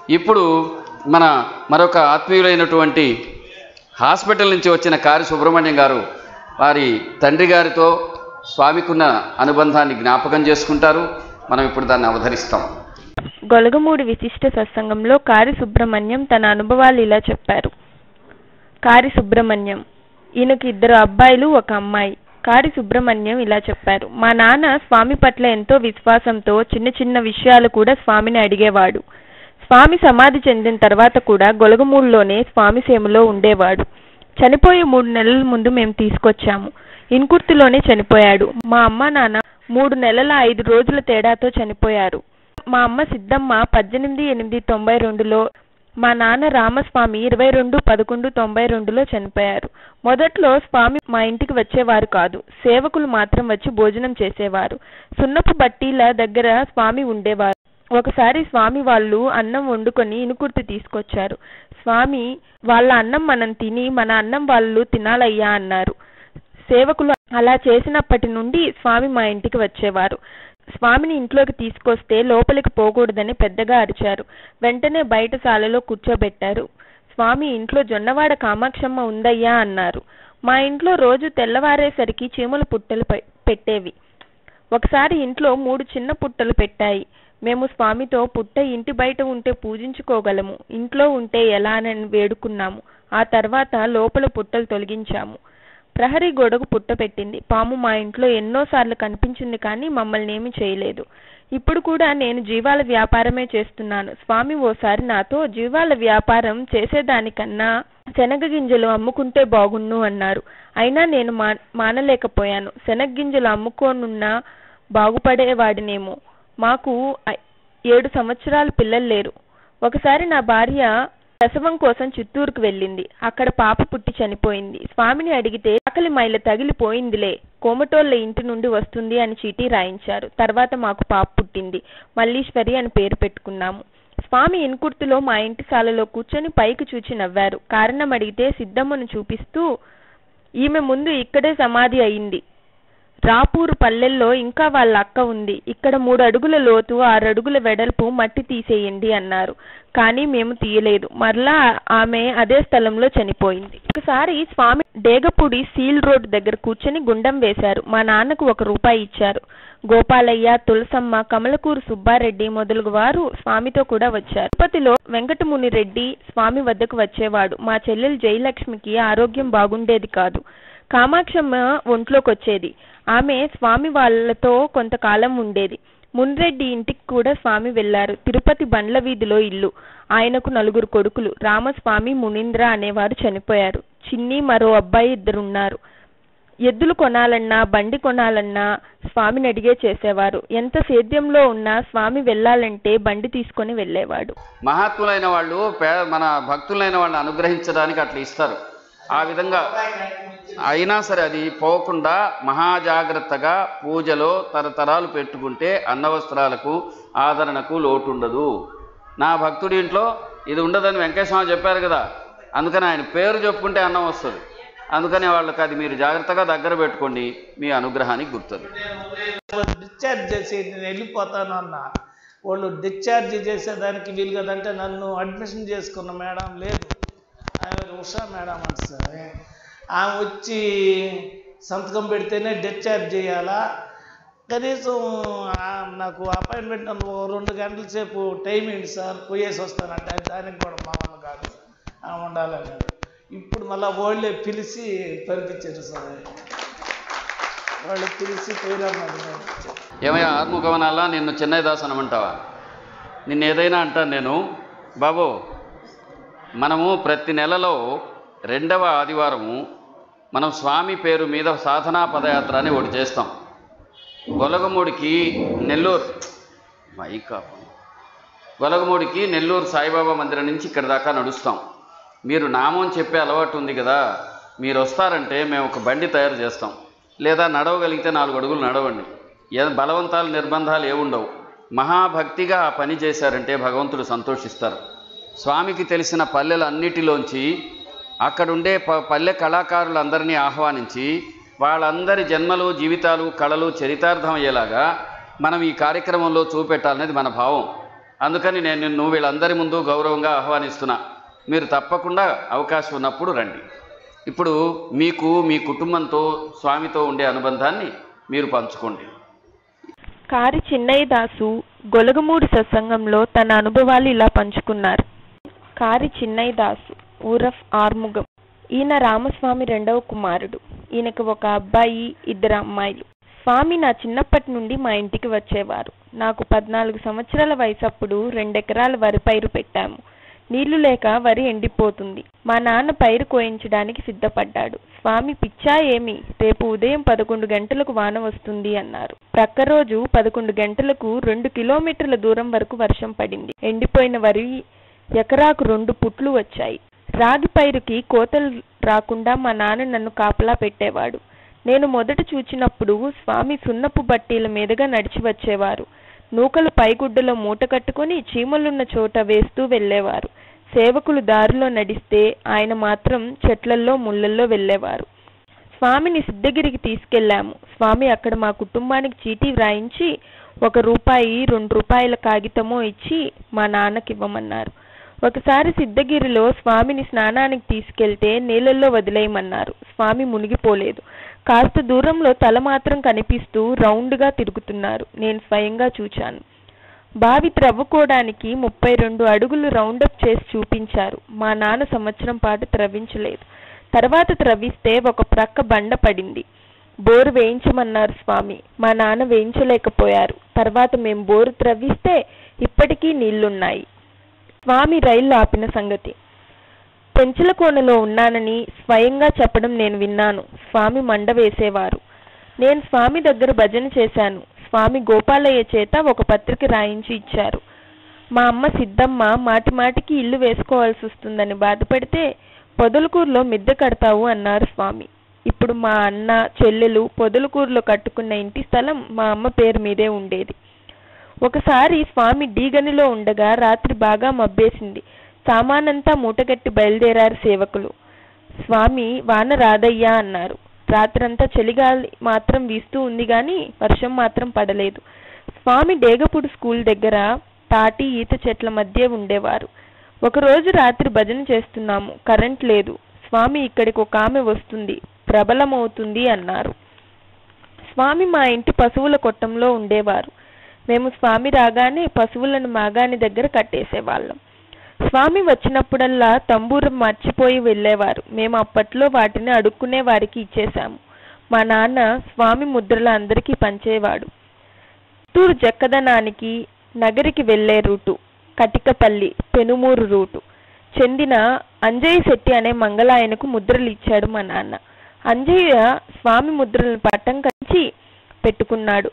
ఇప్పుడు మన మరొక ఆత్మీయులైనటువంటి హాస్పిటల్ నుంచి వచ్చిన కారి సుబ్రహ్మణ్యం గారు వారి తండ్రి గారితో స్వామికున్న అనుబంధాన్ని జ్ఞాపకం చేసుకుంటారు మనం ఇప్పుడు దాన్ని అవధరిస్తాం గొలగమూడి విశిష్ట సత్సంగంలో కారి సుబ్రహ్మణ్యం తన అనుభవాలు ఇలా చెప్పారు కారి సుబ్రహ్మణ్యం ఈయనకి ఇద్దరు అబ్బాయిలు ఒక అమ్మాయి కారి సుబ్రహ్మణ్యం ఇలా చెప్పారు మా నాన్న స్వామి పట్ల ఎంతో విశ్వాసంతో చిన్న చిన్న విషయాలు కూడా స్వామిని అడిగేవాడు స్వామి సమాధి చెందిన తర్వాత కూడా గొలగమూడిలోనే స్వామి సేమలో ఉండేవాడు చనిపోయే మూడు నెలల ముందు మేము తీసుకొచ్చాము ఇన్కుర్తిలోనే చనిపోయాడు మా అమ్మ నాన్న మూడు నెలల ఐదు రోజుల తేడాతో చనిపోయారు మా అమ్మ సిద్ధమ్మ పద్దెనిమిది ఎనిమిది తొంభై రెండులో మా నాన్న రామస్వామి ఇరవై రెండు పదకొండు తొంభై రెండులో చనిపోయారు మొదట్లో స్వామి మా ఇంటికి వచ్చేవారు కాదు సేవకులు మాత్రం వచ్చి భోజనం చేసేవారు సున్నపు బట్టీల దగ్గర స్వామి ఉండేవారు ఒకసారి స్వామి వాళ్ళు అన్నం వండుకొని ఇనుకుర్తి తీసుకొచ్చారు స్వామి వాళ్ళ అన్నం మనం తిని మన అన్నం వాళ్ళు తినాలయ్యా అన్నారు సేవకులు అలా చేసినప్పటి నుండి స్వామి మా ఇంటికి వచ్చేవారు స్వామిని ఇంట్లోకి తీసుకొస్తే లోపలికి పోకూడదని పెద్దగా అరిచారు వెంటనే బయట సాలలో కూర్చోబెట్టారు స్వామి ఇంట్లో జొన్నవాడ కామాక్షమ్మ ఉందయ్యా అన్నారు మా ఇంట్లో రోజు తెల్లవారేసరికి చీమల పుట్టలు పె- పెట్టేవి ఒకసారి ఇంట్లో మూడు చిన్న పుట్టలు పెట్టాయి మేము స్వామితో పుట్ట ఇంటి బయట ఉంటే పూజించుకోగలము ఇంట్లో ఉంటే ఎలా అని వేడుకున్నాము ఆ తర్వాత లోపల పుట్టలు తొలగించాము ప్రహరీ గోడకు పుట్ట పెట్టింది పాము మా ఇంట్లో ఎన్నోసార్లు కనిపించింది కానీ మమ్మల్ని ఏమీ చేయలేదు ఇప్పుడు కూడా నేను జీవాల వ్యాపారమే చేస్తున్నాను స్వామి ఓసారి నాతో జీవాల వ్యాపారం చేసేదానికన్నా శనగ గింజలు అమ్ముకుంటే బాగున్ను అన్నారు అయినా నేను మా మానలేకపోయాను శనగ గింజలు అమ్ముకోనున్నా బాగుపడేవాడినేమో మాకు ఐ- ఏడు సంవత్సరాలు పిల్లలు లేరు ఒకసారి నా భార్య ప్రసవం కోసం చిత్తూరుకు వెళ్ళింది అక్కడ పాప పుట్టి చనిపోయింది స్వామిని అడిగితే ఆకలి మైల తగిలిపోయిందిలే కోమటోళ్ళ ఇంటి నుండి వస్తుంది అని చీటీ రాయించారు తర్వాత మాకు పాప పుట్టింది మల్లీశ్వరి అని పేరు పెట్టుకున్నాము స్వామి ఇన్కుర్తిలో మా ఇంటి సాలలో కూర్చొని పైకి చూచి నవ్వారు కారణం అడిగితే సిద్ధమ్మను చూపిస్తూ ఈమె ముందు ఇక్కడే సమాధి అయింది రాపూరు పల్లెల్లో ఇంకా వాళ్ళ అక్క ఉంది ఇక్కడ మూడు అడుగుల లోతు ఆరు అడుగుల వెడల్పు మట్టి తీసేయండి అన్నారు కానీ మేము తీయలేదు మరలా ఆమె అదే స్థలంలో చనిపోయింది ఒకసారి స్వామి డేగపూడి సీల్ రోడ్ దగ్గర కూర్చొని గుండం వేశారు మా నాన్నకు ఒక రూపాయి ఇచ్చారు గోపాలయ్య తులసమ్మ కమలకూరు సుబ్బారెడ్డి మొదలగు వారు స్వామితో కూడా వచ్చారు తిరుపతిలో వెంకటముని రెడ్డి స్వామి వద్దకు వచ్చేవాడు మా చెల్లెలు జయలక్ష్మికి ఆరోగ్యం బాగుండేది కాదు కామాక్షమ్మ ఒంట్లోకి వచ్చేది ఆమె స్వామి వాళ్ళతో కొంతకాలం ఉండేది మున్రెడ్డి ఇంటికి కూడా స్వామి వెళ్లారు తిరుపతి బండ్ల వీధిలో ఇల్లు ఆయనకు నలుగురు కొడుకులు రామస్వామి మునీంద్ర అనేవారు చనిపోయారు చిన్ని మరో అబ్బాయి ఇద్దరున్నారు ఎద్దులు కొనాలన్నా బండి కొనాలన్నా స్వామిని అడిగే చేసేవారు ఎంత సేద్యంలో ఉన్నా స్వామి వెళ్ళాలంటే బండి తీసుకొని వెళ్ళేవాడు మహాత్ములైన వాళ్ళు పే మన భక్తులైన వాళ్ళని అనుగ్రహించడానికి అట్లా ఇస్తారు ఆ విధంగా అయినా సరే అది పోకుండా మహాజాగ్రత్తగా పూజలో తరతరాలు పెట్టుకుంటే అన్నవస్త్రాలకు ఆదరణకు లోటు ఉండదు నా భక్తుడి ఇంట్లో ఇది ఉండదని వెంకటేశ్వర చెప్పారు కదా అందుకని ఆయన పేరు చెప్పుకుంటే అన్నం వస్తుంది అందుకని వాళ్ళకి అది మీరు జాగ్రత్తగా దగ్గర పెట్టుకోండి మీ అనుగ్రహానికి గుర్తుంది డిశ్చార్జ్ చేసి నేను వెళ్ళిపోతాను అన్న వాళ్ళు డిశ్చార్జ్ చేసేదానికి వీలు కదంటే నన్ను అడ్మిషన్ చేసుకున్న మేడం లేదు ఆమె ఉషా మేడం అంట సార్ ఆమె వచ్చి సంతకం పెడితేనే డిశ్చార్జ్ చేయాలా కనీసం ఆ నాకు అపాయింట్మెంట్ ఓ రెండు గంటల సేపు టైం ఏంటి సార్ పోయేసి వస్తానంటే దానికి కూడా మా వల్ల కాదు ఆమె ఉండాలని ఇప్పుడు మళ్ళీ వాళ్ళే పిలిచి పంపించారు సార్ వాళ్ళు పిలిచి పోయిరన్నారు ఏమయ్యా ఆత్మగమనాలా నిన్ను చెన్నై దాస్ అనమంటావా నిన్ను ఏదైనా అంటాను నేను బాబు మనము ప్రతి నెలలో రెండవ ఆదివారము మనం స్వామి పేరు మీద సాధనా పదయాత్ర అని ఒకటి చేస్తాం గొలగమూడికి నెల్లూరు మైకా గొలగమూడికి నెల్లూరు సాయిబాబా మందిరం నుంచి ఇక్కడ దాకా నడుస్తాం మీరు నామం చెప్పే అలవాటు ఉంది కదా మీరు వస్తారంటే మేము ఒక బండి తయారు చేస్తాం లేదా నడవగలిగితే నాలుగు అడుగులు నడవండి ఏ బలవంతాలు నిర్బంధాలు ఏముండవు మహాభక్తిగా ఆ పని చేశారంటే భగవంతుడు సంతోషిస్తారు స్వామికి తెలిసిన పల్లెలన్నిటిలోంచి అక్కడుండే ప పల్లె కళాకారులందరినీ ఆహ్వానించి వాళ్ళందరి జన్మలు జీవితాలు కళలు చరితార్థం అయ్యేలాగా మనం ఈ కార్యక్రమంలో చూపెట్టాలనేది మన భావం అందుకని నేను నిన్ను వీళ్ళందరి ముందు గౌరవంగా ఆహ్వానిస్తున్నా మీరు తప్పకుండా అవకాశం ఉన్నప్పుడు రండి ఇప్పుడు మీకు మీ కుటుంబంతో స్వామితో ఉండే అనుబంధాన్ని మీరు పంచుకోండి కారి చిన్నయ్య దాసు గొలగమూడి సత్సంగంలో తన అనుభవాలు ఇలా పంచుకున్నారు కారి చిన్నయ్య దాసు ఊరఫ్ ఆర్ముగం ఈయన రామస్వామి రెండవ కుమారుడు ఈయనకు ఒక అబ్బాయి ఇద్దరు అమ్మాయిలు స్వామి నా చిన్నప్పటి నుండి మా ఇంటికి వచ్చేవారు నాకు పద్నాలుగు సంవత్సరాల వయసప్పుడు రెండెకరాల వరి పైరు పెట్టాము నీళ్లు లేక వరి ఎండిపోతుంది మా నాన్న పైరు కోయించడానికి సిద్ధపడ్డాడు స్వామి పిచ్చా ఏమి రేపు ఉదయం పదకొండు గంటలకు వాన వస్తుంది అన్నారు ప్రక్క రోజు పదకొండు గంటలకు రెండు కిలోమీటర్ల దూరం వరకు వర్షం పడింది ఎండిపోయిన వరి ఎకరాకు రెండు పుట్లు వచ్చాయి రాగి పైరుకి కోతలు రాకుండా మా నాన్న నన్ను కాపలా పెట్టేవాడు నేను మొదట చూచినప్పుడు స్వామి సున్నపు బట్టీల మీదుగా నడిచి వచ్చేవారు నూకలు పైగుడ్డలో మూట కట్టుకొని చీమలున్న చోట వేస్తూ వెళ్ళేవారు సేవకులు దారిలో నడిస్తే ఆయన మాత్రం చెట్లల్లో ముళ్ళల్లో వెళ్ళేవారు స్వామిని సిద్ధగిరికి తీసుకెళ్ళాము స్వామి అక్కడ మా కుటుంబానికి చీటీ వ్రాయించి ఒక రూపాయి రెండు రూపాయల కాగితమో ఇచ్చి మా నాన్నకి ఇవ్వమన్నారు ఒకసారి సిద్ధగిరిలో స్వామిని స్నానానికి తీసుకెళ్తే నీళ్ళల్లో వదిలేయమన్నారు స్వామి మునిగిపోలేదు కాస్త దూరంలో తల మాత్రం కనిపిస్తూ రౌండ్గా తిరుగుతున్నారు నేను స్వయంగా చూచాను బావి త్రవ్వుకోవడానికి ముప్పై రెండు అడుగులు రౌండప్ చేసి చూపించారు మా నాన్న సంవత్సరం పాటు త్రవ్వించలేదు తర్వాత త్రవ్విస్తే ఒక ప్రక్క బండ పడింది బోరు వేయించమన్నారు స్వామి మా నాన్న వేయించలేకపోయారు తర్వాత మేము బోరు త్రవ్విస్తే ఇప్పటికీ నీళ్లున్నాయి స్వామి రైలు ఆపిన సంగతి పెంచుల కోనలో ఉన్నానని స్వయంగా చెప్పడం నేను విన్నాను స్వామి మండ వేసేవారు నేను స్వామి దగ్గర భజన చేశాను స్వామి గోపాలయ్య చేత ఒక పత్రిక రాయించి ఇచ్చారు మా అమ్మ సిద్ధమ్మ మాటి మాటికి ఇల్లు వేసుకోవాల్సి వస్తుందని బాధపడితే పొదలకూరులో మిద్దె కడతావు అన్నారు స్వామి ఇప్పుడు మా అన్న చెల్లెలు పొదలకూరులో కట్టుకున్న ఇంటి స్థలం మా అమ్మ పేరు మీదే ఉండేది ఒకసారి స్వామి డీగనిలో ఉండగా రాత్రి బాగా మబ్బేసింది సామానంతా మూటగట్టి బయలుదేరారు సేవకులు స్వామి వాన రాదయ్యా అన్నారు రాత్రంతా చలిగాలి మాత్రం వీస్తూ ఉంది గాని వర్షం మాత్రం పడలేదు స్వామి డేగపూడి స్కూల్ దగ్గర తాటి ఈత చెట్ల మధ్య ఉండేవారు ఒకరోజు రాత్రి భజన చేస్తున్నాము కరెంట్ లేదు స్వామి ఇక్కడికి ఒక ఆమె వస్తుంది ప్రబలమవుతుంది అన్నారు స్వామి మా ఇంటి పశువుల కొట్టంలో ఉండేవారు మేము స్వామి రాగానే పశువులను మాగాని దగ్గర కట్టేసేవాళ్ళం స్వామి వచ్చినప్పుడల్లా తంబూరం మర్చిపోయి వెళ్ళేవారు మేము అప్పట్లో వాటిని అడుక్కునే వారికి ఇచ్చేశాము మా నాన్న స్వామి ముద్రలు అందరికీ పంచేవాడు చిత్తూరు జక్కదనానికి నగరికి వెళ్లే రూటు కటికపల్లి పెనుమూరు రూటు చెందిన అంజయ్య శెట్టి అనే మంగళాయనకు ముద్రలు ఇచ్చాడు మా నాన్న అంజయ్య స్వామి ముద్రలను పట్టం కంచి పెట్టుకున్నాడు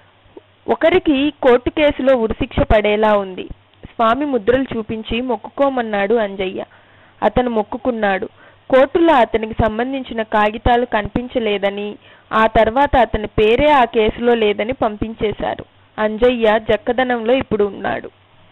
ఒకరికి కోర్టు కేసులో ఉరిశిక్ష పడేలా ఉంది స్వామి ముద్రలు చూపించి మొక్కుకోమన్నాడు అంజయ్య అతను మొక్కుకున్నాడు కోర్టులో అతనికి సంబంధించిన కాగితాలు కనిపించలేదని ఆ తర్వాత అతని పేరే ఆ కేసులో లేదని పంపించేశారు అంజయ్య జక్కదనంలో ఇప్పుడు ఉన్నాడు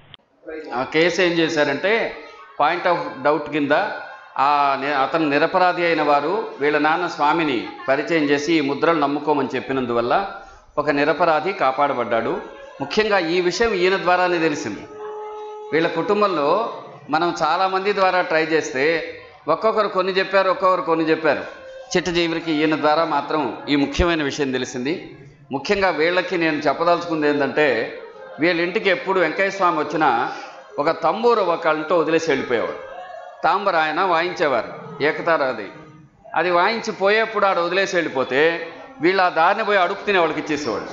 ఆ కేసు ఏం చేశారంటే పాయింట్ ఆఫ్ డౌట్ కింద ఆ ని- అతను నిరపరాధి అయిన వారు వీళ్ళ నాన్న స్వామిని పరిచయం చేసి ఈ ముద్రలు నమ్ముకోమని చెప్పినందువల్ల ఒక నిరపరాధి కాపాడబడ్డాడు ముఖ్యంగా ఈ విషయం ఈయన ద్వారానే తెలిసింది వీళ్ళ కుటుంబంలో మనం చాలామంది ద్వారా ట్రై చేస్తే ఒక్కొక్కరు కొన్ని చెప్పారు ఒక్కొక్కరు కొన్ని చెప్పారు చిట్టజీవులకి ఈయన ద్వారా మాత్రం ఈ ముఖ్యమైన విషయం తెలిసింది ముఖ్యంగా వీళ్ళకి నేను చెప్పదలుచుకుంది ఏంటంటే వీళ్ళ ఇంటికి ఎప్పుడు వెంకయ్య స్వామి వచ్చినా ఒక తంబూరు ఒక ఇంట్లో వదిలేసి వెళ్ళిపోయేవాడు తాంబర ఆయన వాయించేవారు ఏకతారాది అది వాయించి పోయేప్పుడు ఆడ వదిలేసి వెళ్ళిపోతే వీళ్ళు ఆ దారిని పోయి అడుగు తినే వాళ్ళకి ఇచ్చేసేవాడు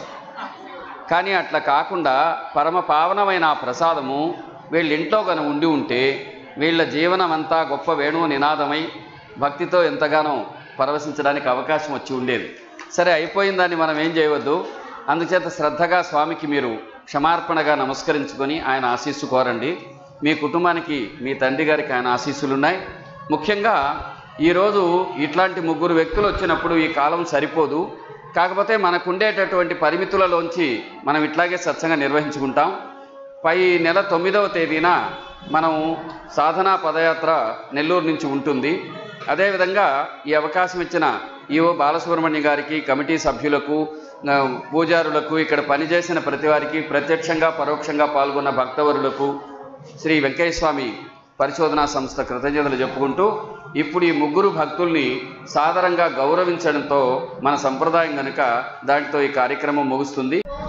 కానీ అట్లా కాకుండా పరమ పావనమైన ఆ ప్రసాదము వీళ్ళ ఇంట్లో కనుక ఉండి ఉంటే వీళ్ళ జీవనం అంతా గొప్ప వేణువు నినాదమై భక్తితో ఎంతగానో పరవశించడానికి అవకాశం వచ్చి ఉండేది సరే అయిపోయిందని మనం ఏం చేయవద్దు అందుచేత శ్రద్ధగా స్వామికి మీరు క్షమార్పణగా నమస్కరించుకొని ఆయన ఆశీస్సు కోరండి మీ కుటుంబానికి మీ తండ్రి గారికి ఆయన ఆశీస్సులు ఉన్నాయి ముఖ్యంగా ఈరోజు ఇట్లాంటి ముగ్గురు వ్యక్తులు వచ్చినప్పుడు ఈ కాలం సరిపోదు కాకపోతే మనకుండేటటువంటి పరిమితులలోంచి మనం ఇట్లాగే సత్సంగా నిర్వహించుకుంటాం పై నెల తొమ్మిదవ తేదీన మనం సాధనా పదయాత్ర నెల్లూరు నుంచి ఉంటుంది అదేవిధంగా ఈ అవకాశం ఇచ్చిన ఈఓ బాలసుబ్రహ్మణ్యం గారికి కమిటీ సభ్యులకు ఆ, పూజారులకు ఇక్కడ పనిచేసిన ప్రతి వారికి ప్రత్యక్షంగా పరోక్షంగా పాల్గొన్న భక్తవరులకు శ్రీ వెంకయ్య స్వామి పరిశోధనా సంస్థ కృతజ్ఞతలు చెప్పుకుంటూ ఇప్పుడు ఈ ముగ్గురు భక్తుల్ని సాదరంగా గౌరవించడంతో మన సంప్రదాయం కనుక దాంట్లో ఈ కార్యక్రమం ముగుస్తుంది